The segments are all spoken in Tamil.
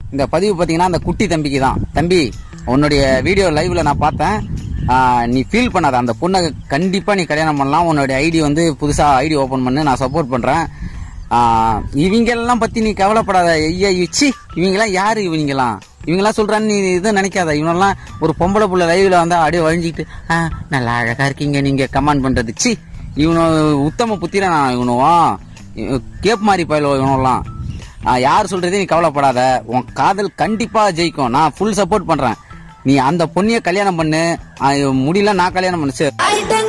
இந்த பதிவு பார்த்தீங்கன்னா அந்த குட்டி தம்பிக்கு தான் தம்பி உன்னுடைய வீடியோ லைவ்ல நான் பார்த்தேன் ஆ, நீ ஃபீல் பண்ணாத அந்த பொண்ணை கண்டிப்பா நீ கல்யாணம் பண்ணலாம் உன்னோட ஐடி வந்து புதுசா ஐடி ஓபன் பண்ணு நான் சப்போர்ட் பண்றேன் ஆ, இவங்கெல்லாம் பத்தி நீ கவலைப்படாத ஐயா சி இவங்கெல்லாம் யாரு இவங்கெல்லாம் இவங்கெல்லாம் சொல்றான்னு நீ இது நினைக்காத இவனெல்லாம் ஒரு பொம்பளை புள்ள லைவ்ல வந்து அப்படியே வழிஞ்சிக்கிட்டு "ஆ, நல்லா அழகா இருக்கீங்க நீங்க கமெண்ட் பண்றது சி இவனு உத்தம புத்திர நான் இவனுவான் கேப் மாதிரி பயில இவனெல்லாம் ஆ, யார் சொல்றதே நீ கவலைப்படாத உன் காதல் கண்டிப்பா ஜெயிக்கும் நான் ஃபுல் சப்போர்ட் பண்றேன் நீ அந்த பொண்ணிய கல்யாணம் பண்ணு ஆ, முடியல நான் கல்யாணம் பண்ணு சரி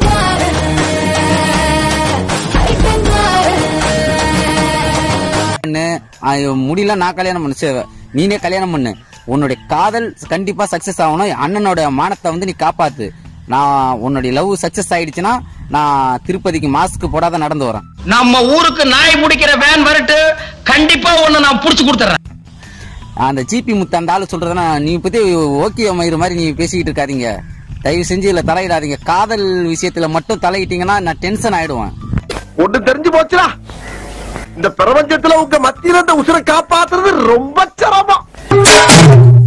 பண்ணு ஆ, முடியல நான் கல்யாணம் பண்ணு சரி, நீனே கல்யாணம் பண்ணு உன்னுடைய காதல் கண்டிப்பா சக்சஸ் ஆகணும் அண்ணனோட மானத்தை வந்து நீ காப்பாத்து நான் உன்னுடைய லவ் சக்சஸ் ஆயிடுச்சுன்னா நான் திருப்பதிக்கு மாஸ்க் போடாத நடந்து வரேன் நம்ம ஊருக்கு நாய் பிடிக்கிற வேன் வரட்டு கண்டிப்பா ஒண்ணு நான் புடிச்சு கொடுத்துறேன் அந்த ஜிபி முத்து அந்த ஆளு சொல்றதுனா நீ பத்தி ஓகே மயிறு மாதிரி நீ பேசிக்கிட்டு இருக்காதீங்க தயவு செஞ்சு இதுல தலையிடாதீங்க காதல் விஷயத்துல மட்டும் தலையிட்டீங்கன்னா நான் டென்ஷன் ஆயிடுவேன் ஒண்ணு தெரிஞ்சு போச்சுடா இந்த பிரபஞ்சத்துல உங்க மத்தியில இந்த உசுரை காப்பாத்துறது ரொம்ப சிரமம்